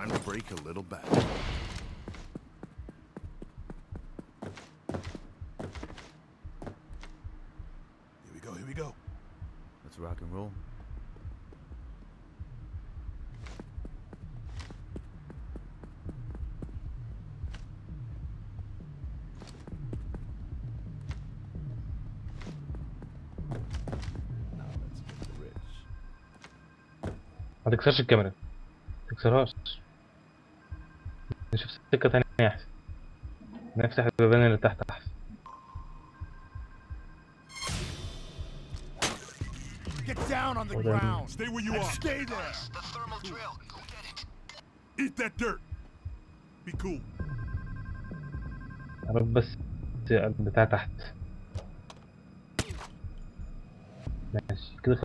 Time to break a little back. Here we go, here we go. Let's rock and roll. Now let's get rich. ما تكسرش الكاميرا ما تكسرهاش نشوف سكة تانية أحسن نفتح البيبان اللي تحت أحسن Get down on the Well, then- ground. Stay where you And are. stay there. The thermal drill. Go get it. Eat that dirt. Be cool. عرف بس بتاع تحت ماشي كده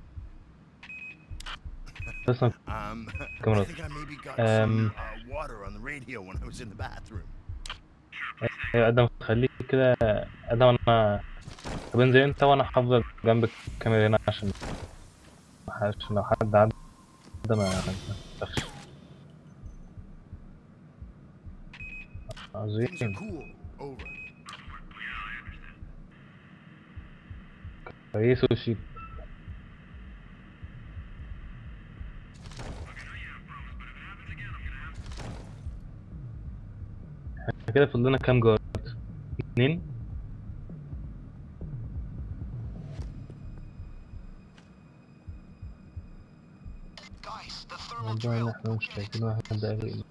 خلصنا Um, I Come on. think I maybe got Um, some uh, water on the radio when I was in the bathroom. ايوه ادم خليك كده ادم انا طب انزل انت وانا هفضل جنب الكاميرا هنا عشان عشان لو حد عدى ما ما ينفخش Things are عظيم cool. Over. كويس وشيك احنا كده فضلنا كام جارد اتنين Guys, the thermal موضوع ان drill. احنا مش شايفين واحد دقيقة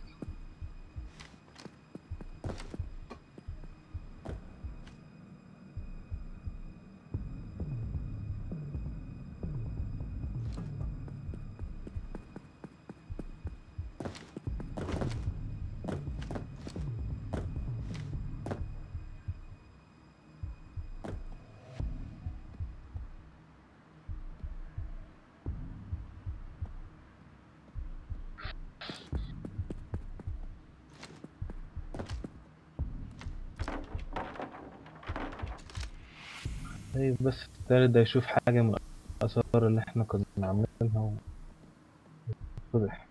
طيب بس التالت ده يشوف حاجة من الآثار اللي احنا كنا عاملينها و... فضح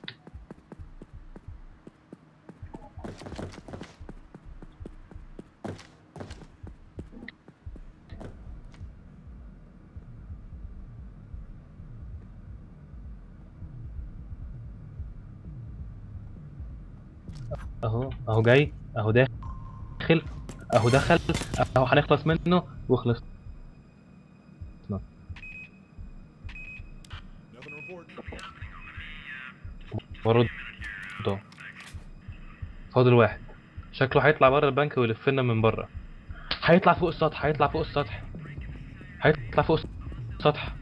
اهو اهو جاي اهو داخل اهو دخل اهو هنخلص منه وخلص Nothing to report. برد ده فاضل واحد شكله هيطلع بره البنك ويلف لنا من بره هيطلع فوق السطح هيطلع فوق السطح هيطلع فوق السطح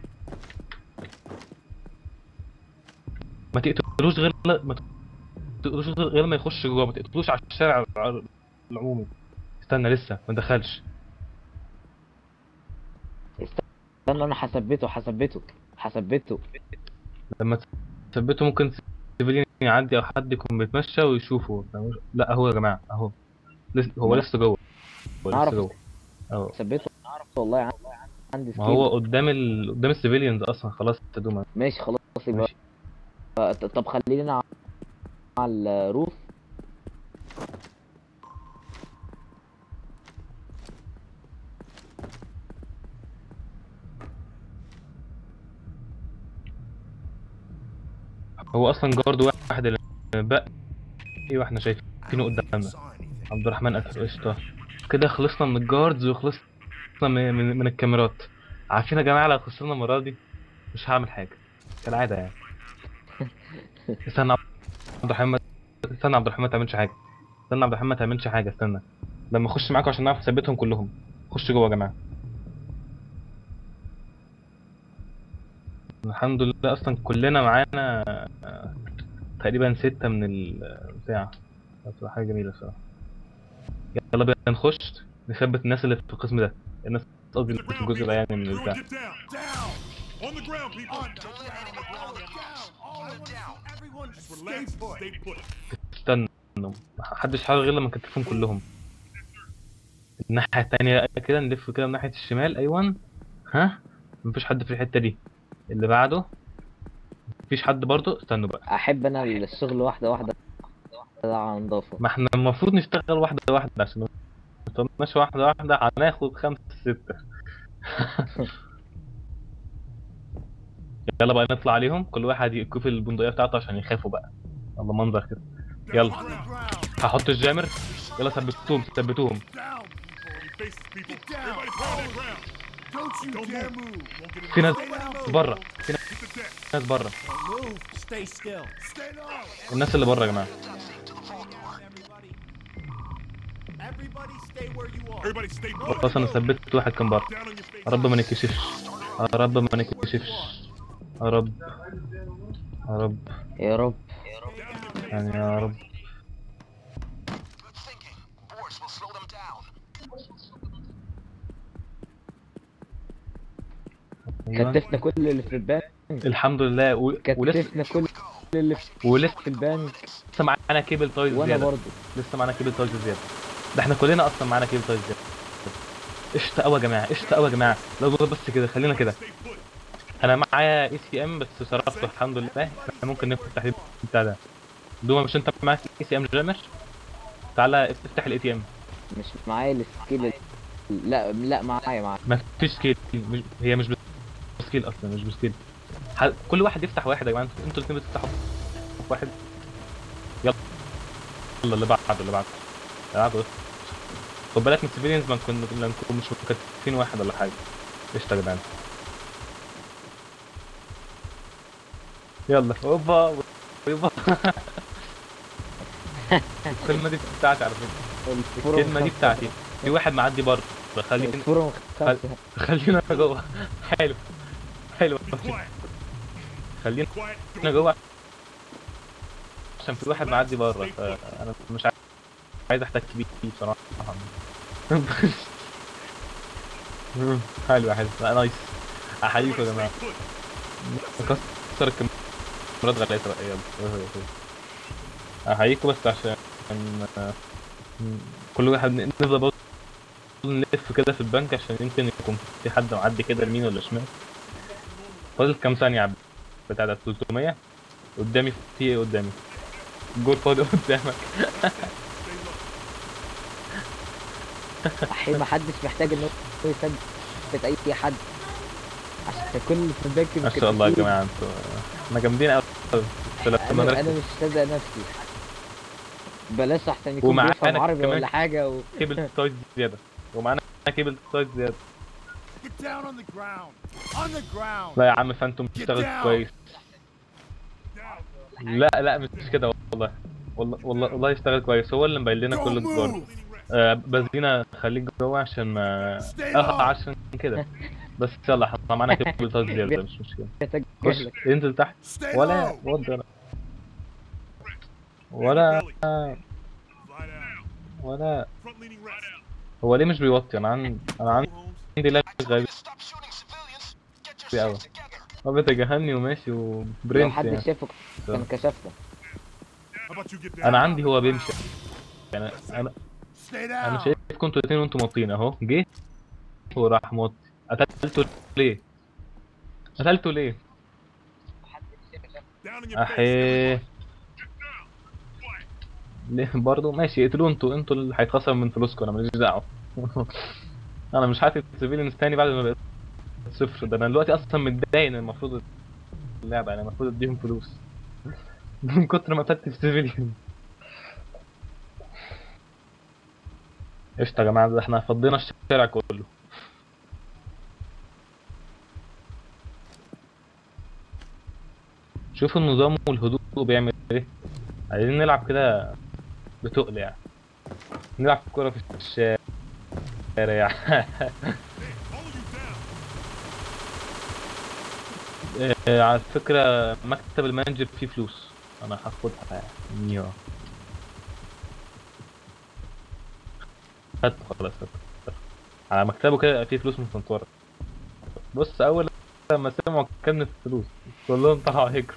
ما تقتلوش غير ما تقتلوش غير ما يخش جوه ما تقتلوش على الشارع الع- العمومي استنى لسه ما دخلش استنى انا حسبته حسبته حسبته لما تثبته ممكن سيفيليان يعدي او حد يكون بيتمشى ويشوفه لا اهو يا جماعه اهو لسه هو لسه جوه هو لسه أعرف. جوه اهو حسبته والله عندي- عندي ما سكيل هو قدام ال... قدام السيفيليانز اصلا خلاص ابتدوا ماشي خلاص يبقى ماشي. آه، ط- طب خلينا على- على الروف هو اصلا جارد واحد اللي بقى ايوه احنا شايفينه I don't think I قدامنا saw anything. عبد الرحمن قتل قشطه كده خلصنا من الجاردز وخلصنا من, من, من الكاميرات عارفين يا جماعه لو خسرنا المره دي مش هعمل حاجه كالعاده يعني استنى عبد الرحمن استنى عبد الرحمن ما تعملش حاجه استنى عبد الرحمن ما تعملش حاجه استنى لما اخش معاكم عشان نعرف نثبتهم كلهم خش جوه يا جماعه الحمد لله اصلا كلنا معانا آه، تقريبا ستة من البتاع هتبقى حاجة جميلة الصراحة يلا بينا نخش نثبت الناس اللي في القسم ده الناس قصدي اللي في الجزء ده يعني من Everyone البتاع get down. Down. On the ground, people. Don't let anyone blow the house. Hold it down. Everyone Just stay relax. put. Stay put. استنوا محدش حاول غير لما نكتفهم كلهم الناحية التانية كده نلف كده من ناحية الشمال أيوة ها مفيش حد في الحتة دي اللي بعده مفيش حد برضه استنوا بقى احب انا الشغل واحده واحده ده على نظافه ما احنا المفروض نشتغل واحدة واحدة عشان ما نطنش واحدة واحدة هناخد خمسة ستة يلا بقى نطلع عليهم كل واحد يكوف البندقية بتاعته عشان يخافوا بقى يلا منظر كده يلا On the ground. هحط الجامر يلا ثبتوهم ثبتوهم Down. We face these people. Get down. Everybody put on the ground. Don't you Don't dare move. move. Won't get in في ناس Stay down. بره في Get the deck. ناس بره Don't move. Stay still. Stay low. الناس اللي بره يا جماعة Everybody. Everybody stay where you are. Everybody stay put. خلاص انا ثبت واحد كان بره Down on your face. يا رب ما نكشفش يا رب ما نكشفش يا رب يا رب يا رب Down on your face. يعني يا رب Good thinking. Boards will slow them down. أيوة. كتفنا كل اللي في البنك الحمد لله و... ولسه كتفنا كل اللي في ولسه البنك معانا كيبل تايز وانا زياده برضه لسه معانا كيبل تايز زياده ده احنا كلنا اصلا معانا كيبل تايز زياده قشطة قوي يا جماعه قشطة قوي يا جماعه لو بس كده خلينا كده Stay put. انا معايا اي سي ام بس صرفته الحمد لله احنا ممكن نفتح بتاع ده دوما مش انت معاك اي سي ام جامر تعالى افتح الاي تي ام مش معايا السكيل لا لا معايا معايا ما فيش سكيل مش... هي مش بسكيل اصلا مش بسكيل ح... كل واحد يفتح واحد يا جماعه انتوا انتوا الاثنين بتفتحوا واحد يلا يلا اللي بعده اللي بعده اللي بعده خد بالك من السيفيلينز ما نكون لا نكون مش مكتفين واحد ولا حاجه قشطه يا جدعان يلا اوبا اوبا الكلمه دي بتاعتي على فكره الفورم الكلمه دي خمسة. بتاعتي في واحد معدي بره خلينا الفورم خمسة خلينا جوه حلو حلو Be quiet. خلينا Quiet. Don't جوه عشان في واحد معدي بره فانا مش عايز عايز احتك بيه بصراحه حلو حلو لا نايس احييكم يا جماعه Stay put. نكسر الكاميرات غلاسه بقى يلا احييكم بس عشان آه، كل واحد نفضل برضه نلف كده في البنك عشان يمكن يكون في حد معدي كده يمين ولا شمال فاضل كام ثانية يا عبد بتاع ده 300 قدامي في ايه قدامي جول فاضي قدامك احي ما حدش محتاج ان هو يثبت اي حد عشان كل اللي في البنك ما شاء الله يا مكتفين. جماعة انتوا احنا جامدين قوي لما انا نركز انا مش مصدق نفسي بلاش احسن يكون ومعانا بيفهم عربي كمان ولا حاجه و... كيبل تايز زيادة ومعانا كيبل تايز زيادة Get down on the ground. On the ground. لا يا عم فانتوم اشتغل كويس لا لا مش كده والله والله والله والله اشتغل كويس هو اللي مبين لنا كل Don't الجول move. آه بزينا خليك جوه عشان ما Stay اه low. عشان كده بس يلا احنا معانا كيبل تايز زيادة مش مشكلة خش يتجاهلك انزل تحت Stay ولا low. ولا ولا Lie down. ولا Front leaning rest. هو ليه مش بيوطي انا عندي انا Go Holmes. عندي لاج غريب Stop shooting civilians. Get Yeah. yourselves together. هو بيتجاهلني وماشي لو وبرنس حد يعني شافه كان كشفنا How about you get down? انا عندي هو بيمشي يعني انا Stay انا down. شايفكم انتوا الاثنين وانتوا موطين اهو جه وراح موطي قتلته ليه؟ قتلته ليه؟ Down in your face. احي ليه برضه ماشي اقتلوه انتوا انتوا اللي هيتخصم من فلوسكم انا ماليش دعوه انا مش هاتف سيفيلينز تاني بعد ما بقيت صفر ده انا دلوقتي اصلا متضايق ان المفروض اللعبه يعني المفروض اديهم فلوس من كتر ما قتلت في سيفيليان قشطة يا جماعة ده احنا فضينا الشارع كله شوفوا النظام والهدوء بيعمل ايه عايزين نلعب كده بتقل يعني نلعب كورة في الشارع All you down. آه، على فكرة مكتب المانجر فيه فلوس انا هاخدها يعني يا خدت خلاص خدت على مكتبه كده فيه فلوس مستنطرة بص اول لما سمعوا كلمة فلوس كلهم طلعوا هيجروا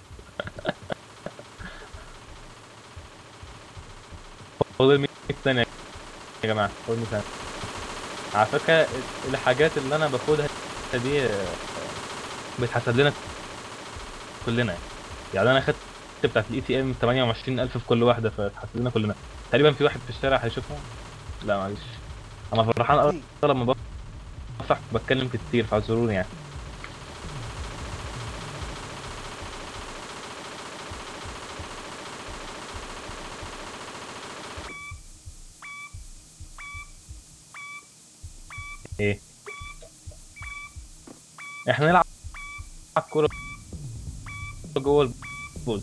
فاضل 100 ثانية يا جماعة فاضل 100 ثانية على فكرة الحاجات اللي انا باخدها دي آه، بتحسب لنا كلنا يعني يعني انا خدت بتاعت الاي تي ام 28000 في كل واحده فاتحسب لنا كلنا تقريبا في واحد في الشارع هيشوفها لا معلش انا فرحان أوي لما بفتح بتكلم كتير فاعذروني يعني ايه احنا نلعب كوره جوه البول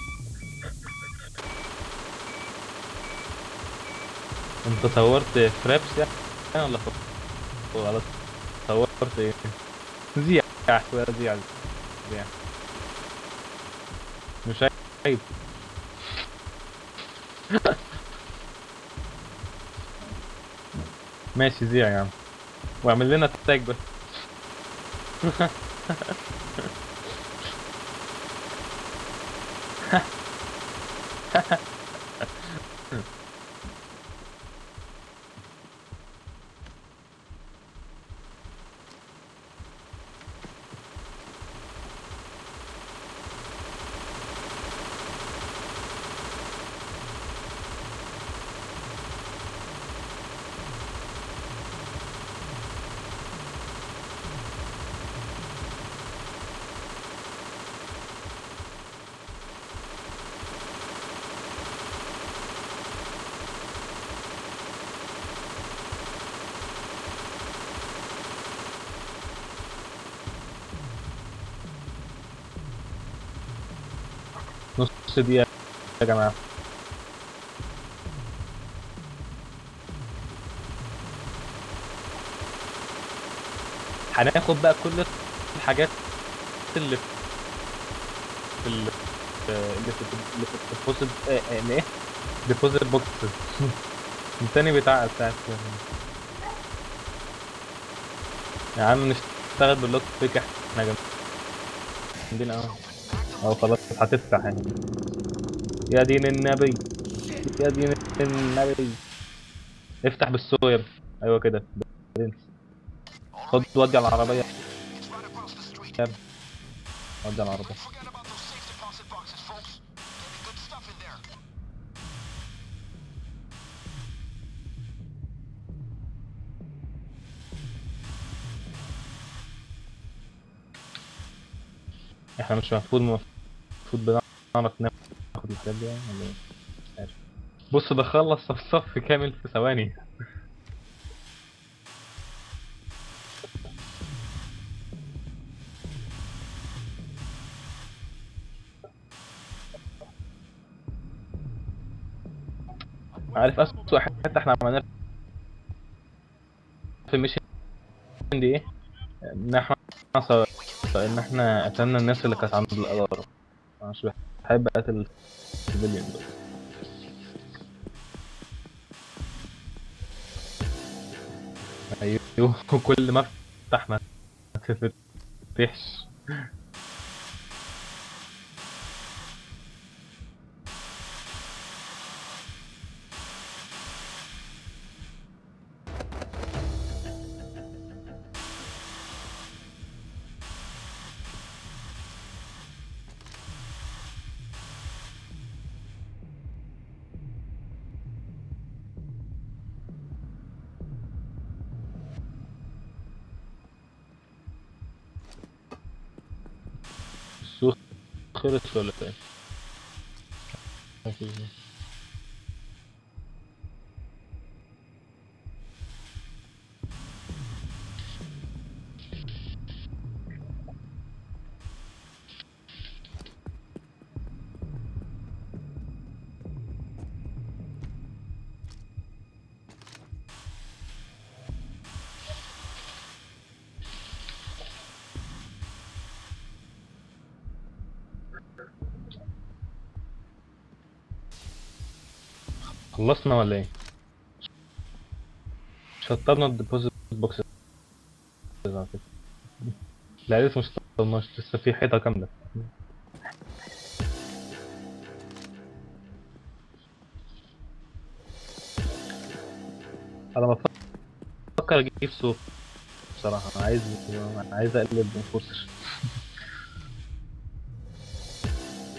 انت صورت فرابس يعني ولا خ- ولا صورت ايه زيع شوية زيع زيع مش عيب ماشي زيع يا عم واعمل لنا تاج بس نص دقيقة يا جماعة هناخد بقى كل الحاجات اللي في ال- اللي في اللي في الديبوزيت ايه ديبوزيت بوكسز التاني بتاع بتاعت يا عم نشتغل باللوك بيك احنا جامدين اوي او خلاص هتفتح يعني يا دين النبي يا دين النبي افتح بالصويا ايوه كده برنس خد ودي على العربية It's right across the street. يا ابني. ودي على العربية Forget about those safe deposit boxes, folks. There'll be good stuff in there. احنا مش المفروض المفروض بنعرف ناخد الحاجات دي يعني ولا ايه؟ مش عارف. بص ده خلص الصف كامل في ثواني عارف أسوأ حتة احنا عملناها في الميشن دي ايه؟ ان احنا ص- ان احنا قتلنا الناس اللي كانت عند الإدارة انا مش بحب اقتل السيفيليان دول ايوه وكل ما افتح ما تفتحش السوق خلص ولا ايه؟ ماشي. خلصنا ولا ايه؟ شطبنا الديبوزيت بوكس على فكرة. لا لسه مش شطبناش لسه في حيطة كاملة انا بفكر اجيب صوت بصراحة انا عايز انا عايز اقلب انفورسر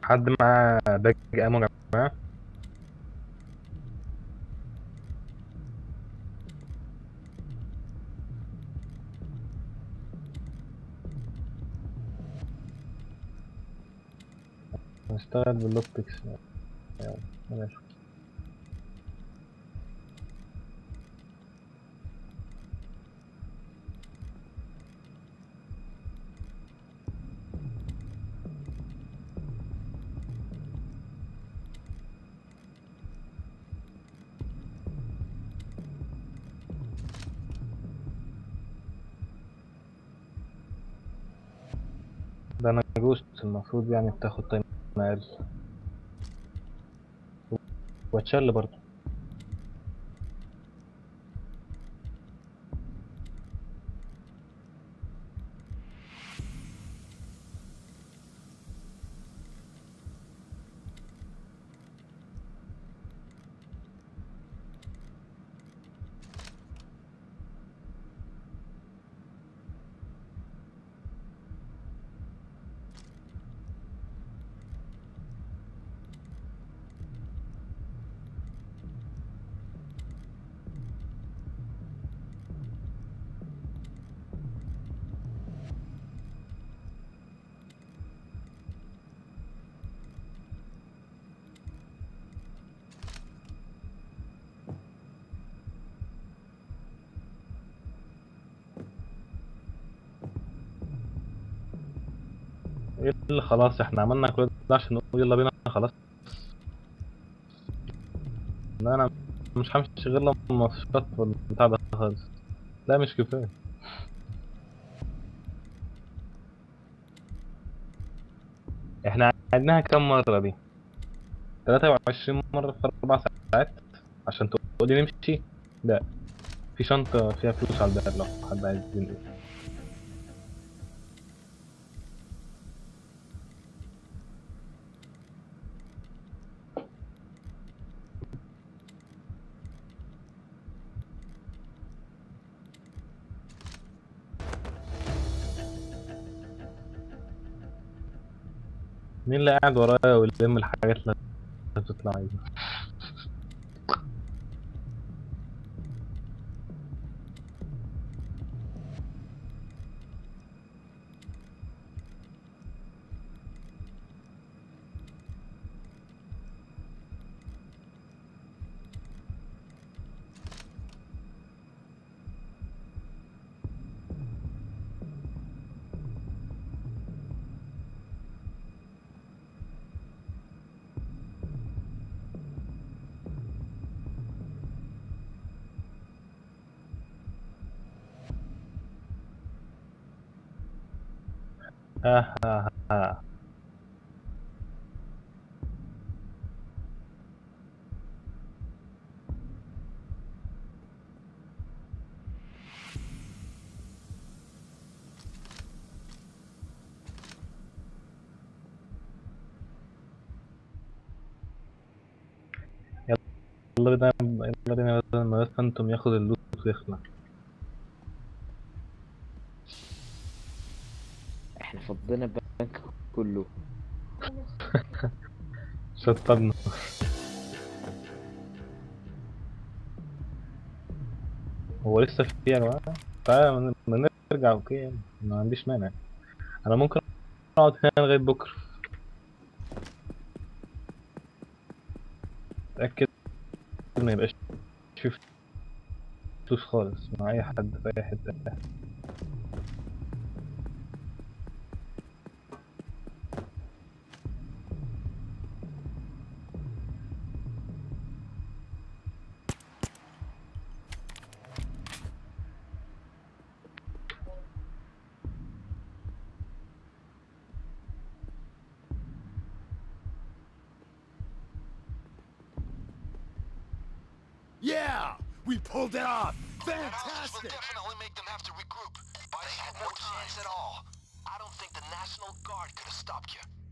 حد معاه باج امو يا جماعه نشتغل باللوبكس يلا ماشي ده انا جوست المفروض يعني بتاخد تايم اقل واتشل برضه ايه اللي خلاص احنا عملنا كل ده عشان نقول يلا بينا خلاص لا انا مش همشي غير لما الماتشات والبتاع ده خالص لا مش كفايه احنا عدناها كام مرة دي 23 مرة في أربع ساعات عشان تقولي نمشي لا في شنطة فيها فلوس على الباب لو حد عايز ينقل مين اللي قاعد ورايا ويلم الحاجات اللي بتطلع دي ها ها ها يلا بينا يلا بينا بدل ما بس انتم ياخد اللوت ويخلع احنا فضينا البنك كله شطبنا هو لسه في يا جماعة تعالى ما نرجع اوكي يعني ما عنديش مانع انا ممكن اقعد هنا لغاية بكرة اتأكد ما يبقاش في فلوس خالص مع اي حد في اي حتة Yeah! We pulled it off! This will Fantastic! definitely make them have to regroup. But they had no chance at all. I don't think the National Guard could have stopped you.